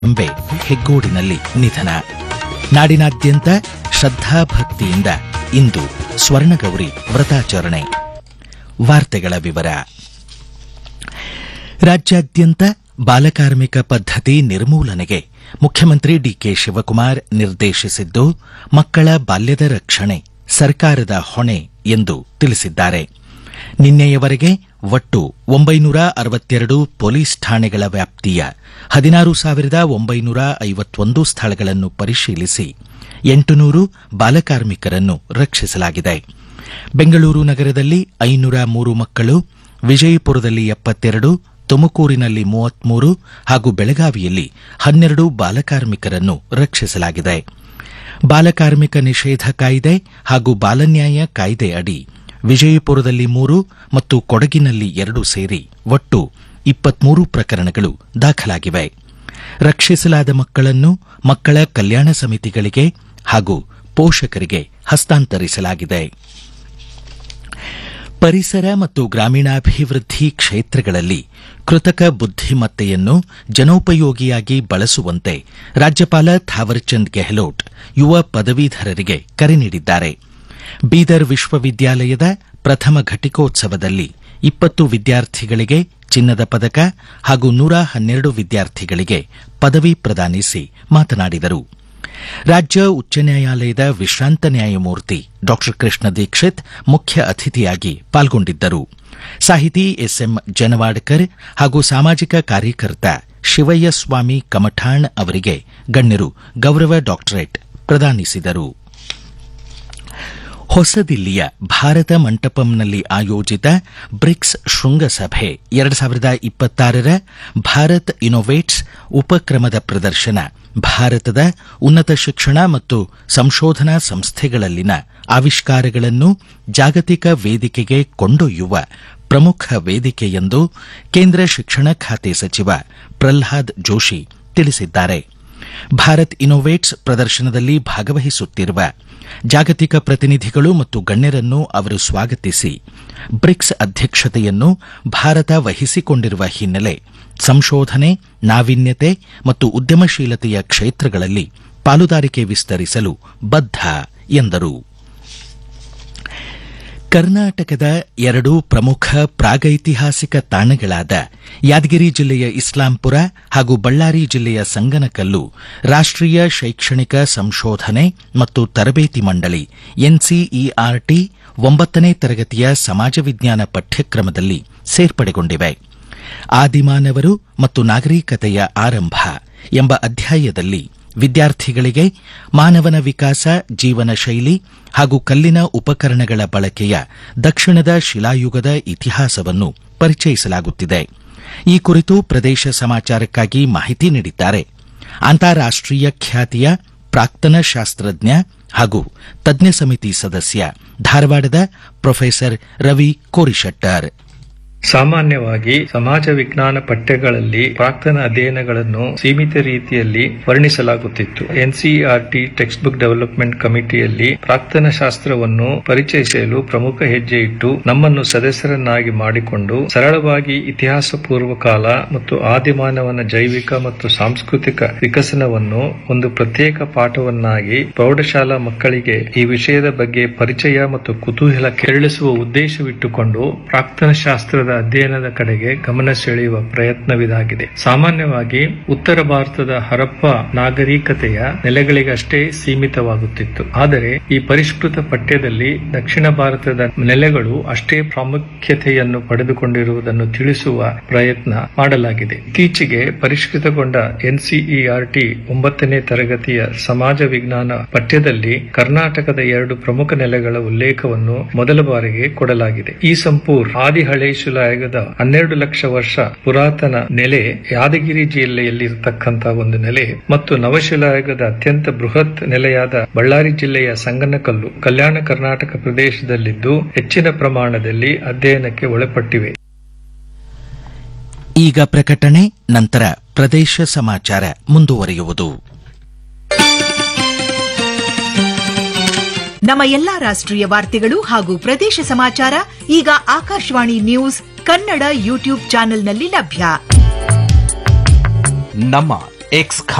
ಅಂಬೆ ಹೆಗ್ಗೋಡಿನಲ್ಲಿ ನಿಧನ ನಾಡಿನಾದ್ಯಂತ ಶ್ರದ್ಧಾಭಕ್ತಿಯಿಂದ ಇಂದು ಸ್ವರ್ಣಗೌರಿ ವ್ರತಾಚರಣೆ ವಾರ್ತೆಗಳ ವಿವರ ರಾಜ್ಯಾದ್ಯಂತ ಬಾಲಕಾರ್ಮಿಕ ಪದ್ಧತಿ ನಿರ್ಮೂಲನೆಗೆ ಮುಖ್ಯಮಂತ್ರಿ ಡಿಕೆ ಶಿವಕುಮಾರ್ ನಿರ್ದೇಶಿಸಿದ್ದು ಮಕ್ಕಳ ಬಾಲ್ಯದ ರಕ್ಷಣೆ ಸರ್ಕಾರದ ಹೊಣೆ ಎಂದು ತಿಳಿಸಿದ್ದಾರೆ ನಿನ್ನೆಯವರೆಗೆ ಒಟ್ಟು ಒಂಬೈನೂರ ಅರವತ್ತೆರಡು ಪೊಲೀಸ್ ಠಾಣೆಗಳ ವ್ಯಾಪ್ತಿಯ ಹದಿನಾರು ಸಾವಿರದ ಒಂಬೈನೂರ ಐವತ್ತೊಂದು ಸ್ಥಳಗಳನ್ನು ಪರಿಶೀಲಿಸಿ ಎಂಟುನೂರು ಬಾಲಕಾರ್ಮಿಕರನ್ನು ರಕ್ಷಿಸಲಾಗಿದೆ ಬೆಂಗಳೂರು ನಗರದಲ್ಲಿ ಐನೂರ ಮೂರು ಮಕ್ಕಳು ವಿಜಯಪುರದಲ್ಲಿ ಎಪ್ಪತ್ತೆರಡು ತುಮಕೂರಿನಲ್ಲಿ ಮೂವತ್ಮೂರು ಹಾಗೂ ಬೆಳಗಾವಿಯಲ್ಲಿ ಹನ್ನೆರಡು ಬಾಲಕಾರ್ಮಿಕರನ್ನು ರಕ್ಷಿಸಲಾಗಿದೆ ಬಾಲಕಾರ್ಮಿಕ ನಿಷೇಧ ಕಾಯ್ದೆ ಹಾಗೂ ಬಾಲನ್ಯಾಯ ಕಾಯ್ದೆ ಅಡಿ ವಿಜಯಪುರದಲ್ಲಿ ಮೂರು ಮತ್ತು ಕೊಡಗಿನಲ್ಲಿ ಎರಡು ಸೇರಿ ಒಟ್ಟು ಇಪ್ಪತ್ಮೂರು ಪ್ರಕರಣಗಳು ದಾಖಲಾಗಿವೆ ರಕ್ಷಿಸಲಾದ ಮಕ್ಕಳನ್ನು ಮಕ್ಕಳ ಕಲ್ಯಾಣ ಸಮಿತಿಗಳಿಗೆ ಹಾಗೂ ಪೋಷಕರಿಗೆ ಹಸ್ತಾಂತರಿಸಲಾಗಿದೆ ಪರಿಸರ ಮತ್ತು ಗ್ರಾಮೀಣಾಭಿವೃದ್ಧಿ ಕ್ಷೇತ್ರಗಳಲ್ಲಿ ಕೃತಕ ಬುದ್ಧಿಮತ್ತೆಯನ್ನು ಜನೋಪಯೋಗಿಯಾಗಿ ಬಳಸುವಂತೆ ರಾಜ್ಯಪಾಲ ಥಾವರ್ಚಂದ್ ಗೆಹ್ಲೋಟ್ ಯುವ ಪದವೀಧರರಿಗೆ ಕರೆ ನೀಡಿದ್ದಾರೆ ಬೀದರ್ ವಿಶ್ವವಿದ್ಯಾಲಯದ ಪ್ರಥಮ ಘಟಿಕೋತ್ಸವದಲ್ಲಿ ಇಪ್ಪತ್ತು ವಿದ್ಯಾರ್ಥಿಗಳಿಗೆ ಚಿನ್ನದ ಪದಕ ಹಾಗೂ ನೂರ ಹನ್ನೆರಡು ವಿದ್ಯಾರ್ಥಿಗಳಿಗೆ ಪದವಿ ಪ್ರದಾನಿಸಿ ಮಾತನಾಡಿದರು ರಾಜ್ಯ ಉಚ್ಚ ನ್ಯಾಯಾಲಯದ ವಿಶ್ರಾಂತ ನ್ಯಾಯಮೂರ್ತಿ ಡಾ ಕೃಷ್ಣ ದೀಕ್ಷಿತ್ ಮುಖ್ಯ ಅತಿಥಿಯಾಗಿ ಪಾಲ್ಗೊಂಡಿದ್ದರು ಸಾಹಿತಿ ಎಸ್ಎಂ ಜನವಾಡ್ಕರ್ ಹಾಗೂ ಸಾಮಾಜಿಕ ಕಾರ್ಯಕರ್ತ ಶಿವಯ್ಯ ಸ್ವಾಮಿ ಕಮಠಾಣ್ ಅವರಿಗೆ ಗಣ್ಯರು ಗೌರವ ಡಾಕ್ಟರೇಟ್ ಪ್ರದಾನಿಸಿದರು ಹೊಸದಿಲ್ಲಿಯ ಭಾರತ ಮಂಟಪಂನಲ್ಲಿ ಆಯೋಜಿತ ಬ್ರಿಕ್ಸ್ ಶೃಂಗಸಭೆ ಎರಡು ಸಾವಿರದ ಇಪ್ಪತ್ತಾರರ ಭಾರತ್ ಇನೋವೇಟ್ಸ್ ಉಪಕ್ರಮದ ಪ್ರದರ್ಶನ ಭಾರತದ ಉನ್ನತ ಶಿಕ್ಷಣ ಮತ್ತು ಸಂಶೋಧನಾ ಸಂಸ್ಥೆಗಳಲ್ಲಿನ ಆವಿಷ್ಕಾರಗಳನ್ನು ಜಾಗತಿಕ ವೇದಿಕೆಗೆ ಕೊಂಡೊಯ್ಯುವ ಪ್ರಮುಖ ವೇದಿಕೆ ಎಂದು ಕೇಂದ್ರ ಶಿಕ್ಷಣ ಖಾತೆ ಸಚಿವ ಪ್ರಲ್ಹಾದ್ ಜೋಶಿ ತಿಳಿಸಿದ್ದಾರೆ ಭಾರತ್ ಇನೋವೇಟ್ಸ್ ಪ್ರದರ್ಶನದಲ್ಲಿ ಭಾಗವಹಿಸುತ್ತಿರುವ ಜಾಗತಿಕ ಪ್ರತಿನಿಧಿಗಳು ಮತ್ತು ಗಣ್ಯರನ್ನು ಅವರು ಸ್ವಾಗತಿಸಿ ಬ್ರಿಕ್ಸ್ ಅಧ್ಯಕ್ಷತೆಯನ್ನು ಭಾರತ ವಹಿಸಿಕೊಂಡಿರುವ ಹಿನ್ನೆಲೆ ಸಂಶೋಧನೆ ನಾವೀನ್ಯತೆ ಮತ್ತು ಉದ್ಯಮಶೀಲತೆಯ ಕ್ಷೇತ್ರಗಳಲ್ಲಿ ಪಾಲುದಾರಿಕೆ ವಿಸ್ತರಿಸಲು ಬದ್ಧ ಎಂದರು ಕರ್ನಾಟಕದ ಎರಡು ಪ್ರಮುಖ ಪ್ರಾಗೈತಿಹಾಸಿಕ ತಾಣಗಳಾದ ಯಾದಗಿರಿ ಜಿಲ್ಲೆಯ ಇಸ್ಲಾಂಪುರ ಹಾಗೂ ಬಳ್ಳಾರಿ ಜಿಲ್ಲೆಯ ಸಂಗನಕಲ್ಲು ರಾಷ್ಟೀಯ ಶೈಕ್ಷಣಿಕ ಸಂಶೋಧನೆ ಮತ್ತು ತರಬೇತಿ ಮಂಡಳಿ ಎನ್ಸಿಇಆರ್ಟಿ ಒಂಬತ್ತನೇ ತರಗತಿಯ ಸಮಾಜ ವಿಜ್ಞಾನ ಪಠ್ಯಕ್ರಮದಲ್ಲಿ ಸೇರ್ಪಡೆಗೊಂಡಿವೆ ಆದಿಮಾನವರು ಮತ್ತು ನಾಗರಿಕತೆಯ ಆರಂಭ ಎಂಬ ಅಧ್ಯಾಯದಲ್ಲಿ ವಿದ್ಯಾರ್ಥಿಗಳಿಗೆ ಮಾನವನ ವಿಕಾಸ ಜೀವನ ಶೈಲಿ ಹಾಗೂ ಕಲ್ಲಿನ ಉಪಕರಣಗಳ ಬಳಕೆಯ ದಕ್ಷಿಣದ ಶಿಲಾಯುಗದ ಇತಿಹಾಸವನ್ನು ಪರಿಚಯಿಸಲಾಗುತ್ತಿದೆ ಈ ಕುರಿತು ಪ್ರದೇಶ ಸಮಾಚಾರಕ್ಕಾಗಿ ಮಾಹಿತಿ ನೀಡಿದ್ದಾರೆ ಅಂತಾರಾಷ್ಟೀಯ ಖ್ಯಾತಿಯ ಪ್ರಾಕ್ತನ ಶಾಸ್ತ್ರಜ್ಞ ಹಾಗೂ ತಜ್ಞ ಸಮಿತಿ ಸದಸ್ಯ ಧಾರವಾಡದ ಪ್ರೊಫೆಸರ್ ರವಿ ಕೋರಿಶೆಟ್ಟರ್ ಸಾಮಾನ್ಯವಾಗಿ ಸಮಾಜ ವಿಜ್ಞಾನ ಪಠ್ಯಗಳಲ್ಲಿ ಪ್ರಾಕ್ತನ ಅಧ್ಯಯನಗಳನ್ನು ಸೀಮಿತ ರೀತಿಯಲ್ಲಿ ವರ್ಣಿಸಲಾಗುತ್ತಿತ್ತು ಎನ್ಸಿಇಆರ್ಟಿ ಟೆಕ್ಸ್ಟ್ ಬುಕ್ ಡೆವಲಪ್ಮೆಂಟ್ ಕಮಿಟಿಯಲ್ಲಿ ಪ್ರಾಕ್ತನ ಶಾಸ್ತ್ರವನ್ನು ಪರಿಚಯಿಸಲು ಪ್ರಮುಖ ಹೆಜ್ಜೆ ಇಟ್ಟು ನಮ್ಮನ್ನು ಸದಸ್ಯರನ್ನಾಗಿ ಮಾಡಿಕೊಂಡು ಸರಳವಾಗಿ ಇತಿಹಾಸ ಪೂರ್ವ ಕಾಲ ಮತ್ತು ಆದಿಮಾನವನ ಜೈವಿಕ ಮತ್ತು ಸಾಂಸ್ಕೃತಿಕ ವಿಕಸನವನ್ನು ಒಂದು ಪ್ರತ್ಯೇಕ ಪಾಠವನ್ನಾಗಿ ಪ್ರೌಢಶಾಲಾ ಮಕ್ಕಳಿಗೆ ಈ ವಿಷಯದ ಬಗ್ಗೆ ಪರಿಚಯ ಮತ್ತು ಕುತೂಹಲ ಕೆರಳಿಸುವ ಉದ್ದೇಶವಿಟ್ಟುಕೊಂಡು ಪ್ರಾಕ್ತನ ಶಾಸ್ತ್ರದ ಅಧ್ಯಯನದ ಕಡೆಗೆ ಗಮನ ಸೆಳೆಯುವ ಪ್ರಯತ್ನವಿದಾಗಿದೆ ಸಾಮಾನ್ಯವಾಗಿ ಉತ್ತರ ಭಾರತದ ಹರಪ್ಪ ನಾಗರಿಕತೆಯ ನೆಲೆಗಳಿಗಷ್ಟೇ ಸೀಮಿತವಾಗುತ್ತಿತ್ತು ಆದರೆ ಈ ಪರಿಷ್ಕೃತ ಪಠ್ಯದಲ್ಲಿ ದಕ್ಷಿಣ ಭಾರತದ ನೆಲೆಗಳು ಅಷ್ಟೇ ಪ್ರಾಮುಖ್ಯತೆಯನ್ನು ಪಡೆದುಕೊಂಡಿರುವುದನ್ನು ತಿಳಿಸುವ ಪ್ರಯತ್ನ ಮಾಡಲಾಗಿದೆ ಇತ್ತೀಚೆಗೆ ಪರಿಷ್ಕೃತಗೊಂಡ ಎನ್ಸಿಇಆರ್ಟಿ ಒಂಬತ್ತನೇ ತರಗತಿಯ ಸಮಾಜ ವಿಜ್ಞಾನ ಪಠ್ಯದಲ್ಲಿ ಕರ್ನಾಟಕದ ಎರಡು ಪ್ರಮುಖ ನೆಲೆಗಳ ಉಲ್ಲೇಖವನ್ನು ಮೊದಲ ಬಾರಿಗೆ ಕೊಡಲಾಗಿದೆ ಈ ಸಂಪೂರ್ ಆದಿ ಹಳೆ ಶಿಲಾಯುಗದ ಹನ್ನೆರಡು ಲಕ್ಷ ವರ್ಷ ಪುರಾತನ ನೆಲೆ ಯಾದಗಿರಿ ಜಿಲ್ಲೆಯಲ್ಲಿ ಇರತಕ್ಕಂತಹ ಒಂದು ನೆಲೆ ಮತ್ತು ನವಶಿಲಾಯುಗದ ಅತ್ಯಂತ ಬೃಹತ್ ನೆಲೆಯಾದ ಬಳ್ಳಾರಿ ಜಿಲ್ಲೆಯ ಸಂಗನಕಲ್ಲು ಕಲ್ಯಾಣ ಕರ್ನಾಟಕ ಪ್ರದೇಶದಲ್ಲಿದ್ದು ಹೆಚ್ಚಿನ ಪ್ರಮಾಣದಲ್ಲಿ ಅಧ್ಯಯನಕ್ಕೆ ಒಳಪಟ್ಟಿವೆ ಈಗ ಪ್ರಕಟಣೆ ನಂತರ ಪ್ರದೇಶ ಸಮಾಚಾರ ಮುಂದುವರಿಯುವುದು ನಮ್ಮ ಎಲ್ಲಾ ರಾಷ್ಟ್ರೀಯ ವಾರ್ತೆಗಳು ಹಾಗೂ ಪ್ರದೇಶ ಸಮಾಚಾರ ಈಗ ಆಕಾಶವಾಣಿ ನ್ಯೂಸ್ ಕನ್ನಡ ಯೂಟ್ಯೂಬ್ ಚಾನೆಲ್ನಲ್ಲಿ ಲಭ್ಯ ನಮ್ಮ ಎಕ್ಸ್